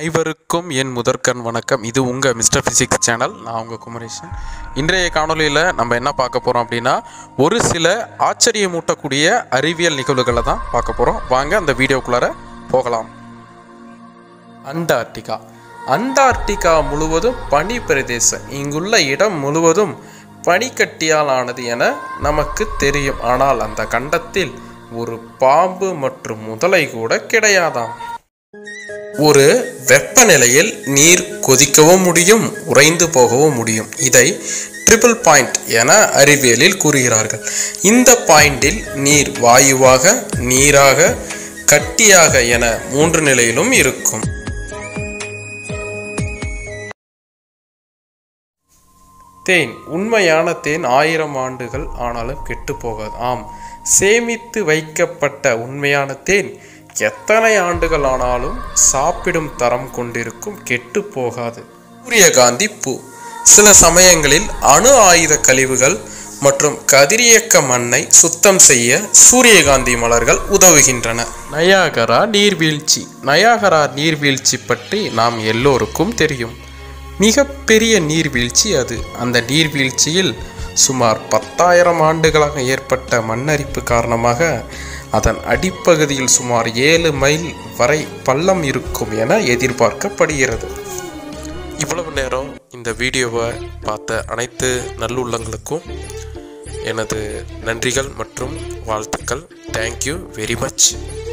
அனைவருக்கும் என் முதற்கண் வணக்கம் இது உங்கள் மிஸ்டர் ஃபிசிக்ஸ் சேனல் நான் உங்கள் குமரேசன் இன்றைய காணொளியில் நம்ம என்ன பார்க்க போகிறோம் அப்படின்னா ஒரு சில ஆச்சரியமூட்டக்கூடிய அறிவியல் நிகழ்வுகளை தான் பார்க்க போகிறோம் வாங்க அந்த வீடியோக்குள்ளார போகலாம் அண்டார்டிகா அண்டார்டிகா முழுவதும் பனி பிரதேசம் இங்குள்ள இடம் முழுவதும் பனிக்கட்டியால் ஆனது என நமக்கு தெரியும் ஆனால் அந்த கண்டத்தில் ஒரு பாம்பு மற்றும் முதலை கூட கிடையாதாம் ஒரு வெப்பநிலையில் நீர் கொதிக்கவும் முடியும் உறைந்து போகவும் முடியும் இதை ட்ரிபிள் பாயிண்ட் என அறிவியலில் கூறுகிறார்கள் இந்த பாயிண்டில் நீர் வாயுவாக நீராக கட்டியாக என மூன்று நிலையிலும் இருக்கும் தேன் உண்மையான தேன் ஆயிரம் ஆண்டுகள் ஆனாலும் கெட்டு போகாது ஆம் சேமித்து வைக்கப்பட்ட உண்மையான தேன் எத்தனை ஆண்டுகள் ஆனாலும் சாப்பிடும் தரம் கொண்டிருக்கும் கெட்டு போகாது சூரியகாந்தி பூ சில சமயங்களில் அணு ஆயுத கழிவுகள் மற்றும் கதிரியக்க மண்ணை சுத்தம் செய்ய சூரியகாந்தி மலர்கள் உதவுகின்றன நயாகரா நீர்வீழ்ச்சி நயாகரா நீர்வீழ்ச்சி பற்றி நாம் எல்லோருக்கும் தெரியும் மிகப்பெரிய நீர்வீழ்ச்சி அது அந்த நீர்வீழ்ச்சியில் சுமார் பத்தாயிரம் ஆண்டுகளாக ஏற்பட்ட மண்ணரிப்பு காரணமாக அதன் அடிப்பகுதியில் சுமார் ஏழு மைல் வரை பள்ளம் இருக்கும் என எதிர்பார்க்கப்படுகிறது இவ்வளவு நேரம் இந்த வீடியோவை பார்த்த அனைத்து நல்லுள்ளங்களுக்கும் எனது நன்றிகள் மற்றும் வாழ்த்துக்கள் தேங்க்யூ வெரி மச்